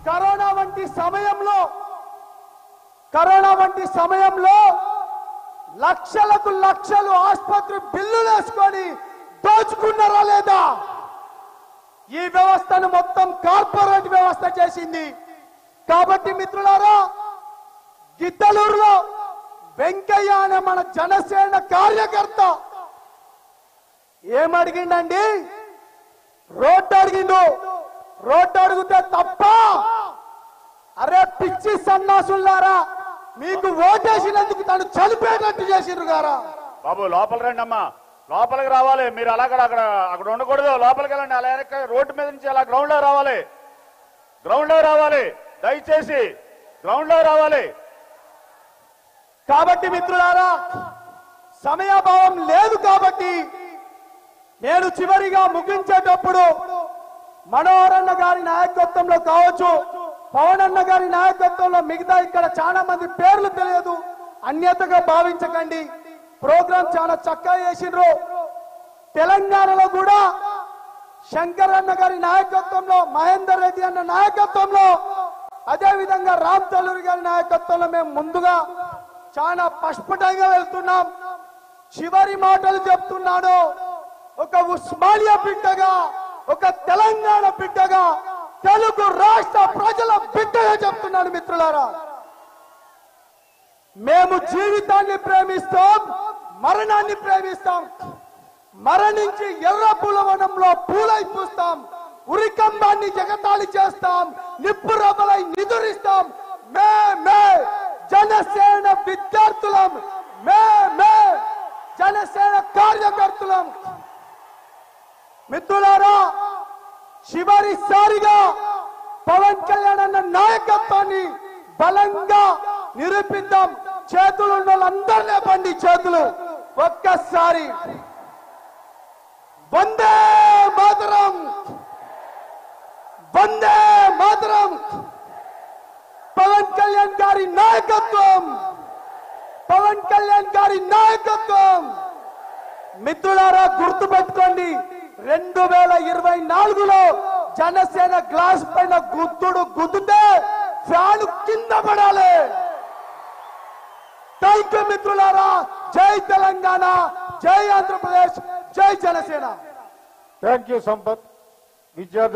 corona వంటి సమయంలో corona వంటి సమయంలో లక్షలకు లక్షలు ఆసుపత్రి బిల్లులు వేసుకొని దోచుకున్నారా లేదా ఈ వ్యవస్థను మొత్తం కార్పొరేట్ వ్యవస్థ చేసింది కాబట్టి మిత్రులారా గిద్దలూరులో వెంకయ్య అనే మన జనసేన కార్యకర్త ఏమడిగిండండి రోడ్డు అడిగిండు రోడ్డు అడిగితే తప్ప అరే పిచ్చి సన్నాసులారా మీకు ఓటేసినందుకు తను చనిపోయేటట్టు చేసిండ్రు గారా బాబు లోపల రండి అమ్మా లోపలికి రావాలి మీరు అలాగ అక్కడ అక్కడ ఉండకూడదు లోపలికి వెళ్ళండి అలా వెనక్కి రోడ్డు మీద నుంచి అలా గ్రౌండ్ లో రావాలి గ్రౌండ్ లో రావాలి దయచేసి గ్రౌండ్ లో రావాలి కాబట్టి మిత్రులారా సమయాభావం లేదు కాబట్టి నేను చివరిగా ముగించేటప్పుడు మనోహరన్న గారి నాయకత్వంలో కావచ్చు పవన్ అన్న గారి నాయకత్వంలో మిగతా ఇక్కడ చాలా మంది పేర్లు తెలియదు అన్యతగా భావించకండి ప్రోగ్రాం చాలా చక్కగా చేసిండ్రు తెలంగాణలో కూడా శంకర్ అన్న గారి నాయకత్వంలో మహేందర్ రెడ్డి అన్న నాయకత్వంలో అదే విధంగా రామ్ తల్లూరి గారి నాయకత్వంలో మేము ముందుగా చాలా పస్ఫుటంగా వెళ్తున్నాం చివరి మాటలు చెప్తున్నాను ఒక ఉస్మానియా బిడ్డగా ఒక తెలంగాణ బిడ్డగా తెలుగు రాష్ట్ర ప్రజల బిడ్డగా చెప్తున్నాను మిత్రులారా మేము జీవితాన్ని ప్రేమిస్తాం మరణాన్ని ప్రేమిస్తాం మరణించి ఎర్ర పులవనంలో పూలై పూస్తాం ఉరికంబాన్ని జగతాళి చేస్తాం నిప్పు రవ్వలై నిదురిస్తాం మే మే జనసేన విద్యార్థులం మే మే జనసేన కార్యకర్తలం మిత్రులారా చివరిసారిగా పవన్ కళ్యాణ్ అన్న నాయకత్వాన్ని బలంగా నిరూపిద్దాం చేతులు ఉన్న వాళ్ళందరినీ బండి చేతులు ఒక్కసారి వందే మాతరం వందే మాతరం పవన్ కళ్యాణ్ గారి నాయకత్వం పవన్ కళ్యాణ్ గారి నాయకత్వం మిత్రులారా గుర్తు పెట్టుకోండి రెండు వేల ఇరవై నాలుగులో జనసేన గ్లాస్ పైన గుద్దుడు గుద్దుతే ఫ్యాన్ కింద పడాలి థ్యాంక్ యూ మిత్రులారా జై తెలంగాణ జై ఆంధ్రప్రదేశ్ జై జనసేన థ్యాంక్ యూ సంపత్ విద్యార్థి